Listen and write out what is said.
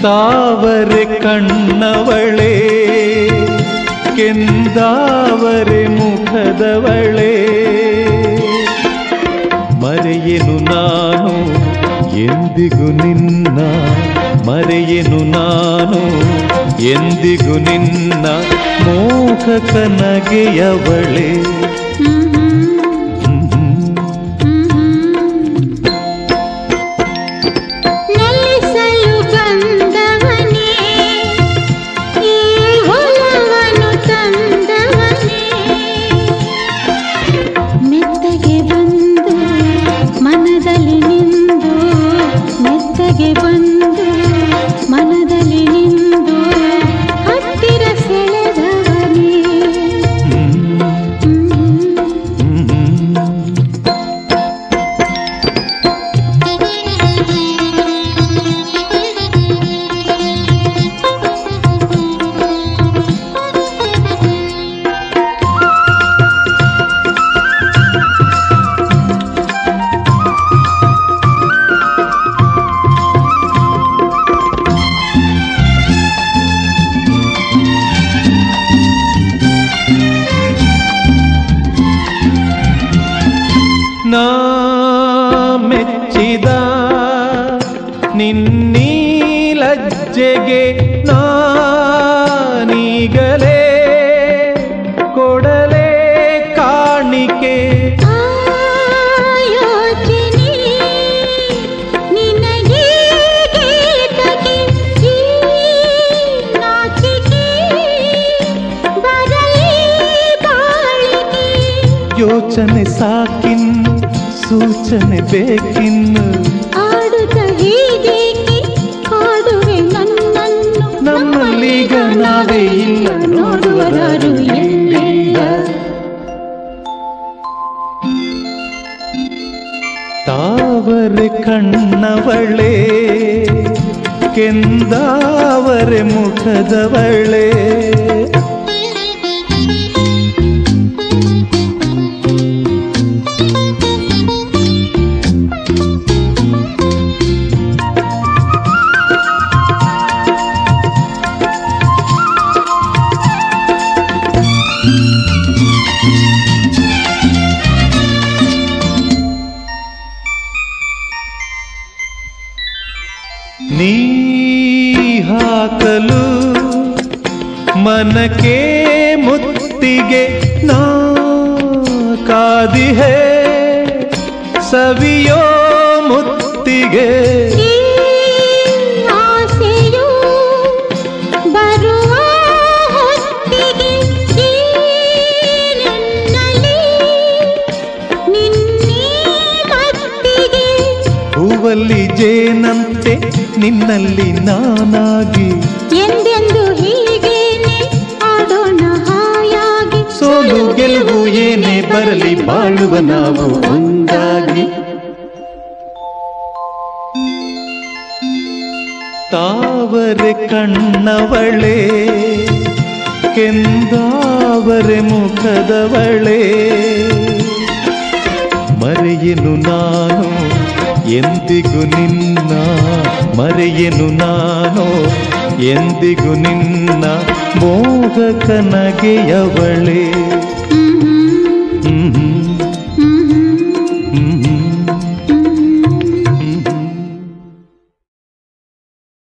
ತಾವರೆ ಕಣ್ಣವಳೆ ಕೆಂದಾವರೆ ಮುಖದವಳೆ ಮರೆಯೆನು ನಾನು ಎಂದಿಗೂ ನಿನ್ನ ಮರೆಯೆನು ನಾನು ಎಂದಿಗೂ ನಿನ್ನ ಮೋಹಕ ನಗೆಯವಳೆ ನೆಲೆಸಲು ಬಂದವನೇ ಈ ಒಲವನ್ನು ತಂದವನೇ ಮೆತ್ತಗೆ ಬಂದು ಮನದಲ್ಲಿ ನಿಂದು ಮೆತ್ತಗೆ ಬಂದು ಮನದಲ್ಲಿ ನಿಂದು ಹತ್ತಿರ ಸೆಳೆದವನೇ ನಾ ಮೆಚ್ಚಿದ ನಿನ್ನೀ ಲಜ್ಜೆಗೆ ನಾನೀಗಲೇ ಕೊಡಲೇ ಕಾಣಿಕೆ ಆಯೋಚನೆ ನಿನಗೆ ಗೀತಕ್ಕೆ ಈ ನಾಚಿಕೆ ಬರಲಿ ಬಾಳಿಗೆ ಯೋಚನೆ ಸಾಕಿನ್ನು ಸೂಚನೆ ಬೇಕಿನ್ನು ಆಡುತ್ತ ಹೀಗೇಕೆ ಕಾಡುವೆ ನನ್ನನ್ನು ನಮ್ಮಲ್ಲೀಗ ನಾವೇ ಇಲ್ಲ ನೋಡುವರಾರು ಇಲ್ಲಿಲ್ಲ ತಾವರೆ ಕಣ್ಣವಳೆ ಕೆಂದಾವರೆ ಮುಖದವಳೆ ನೀ ಹಾಕಲು ಮನಕ್ಕೆ ಮುತ್ತಿಗೆ ನಾ ಕಾದಿಹೆ ಸವಿಯೋ ಮುತ್ತಿಗೆ ಈ ಆಸೆಯು ಬರುವ ಹೊತ್ತಿಗೆ ಈ ನನ್ನಲ್ಲಿ ನಿನ್ನೀ ಮತ್ತಿಗೆ ಹೂವಲ್ಲಿ ಜೇನಂತೆ ನಿನ್ನಲ್ಲಿ ನಾನಾಗಿ ಎಂದೆಂದು ಹೀಗೇನೆ ಆಡೋಣ ಹಾಯಾಗಿ ಸೋಲು ಗೆಲುವು ಏನೇ ಬರಲಿ ಬಾಳುವ ನಾವು ಒಂದಾಗಿ ತಾವರೆ ಕಣ್ಣವಳೆ ಕೆಂದಾವರೆ ಮುಖದವಳೆ ಮರೆಯೆನು ನಾನು ಎಂದಿಗೂ ನಿನ್ನ ಮರೆಯೆನು ನಾನು ಎಂದಿಗೂ ನಿನ್ನ ಮೋಹಕ ನಗೆಯವಳೆ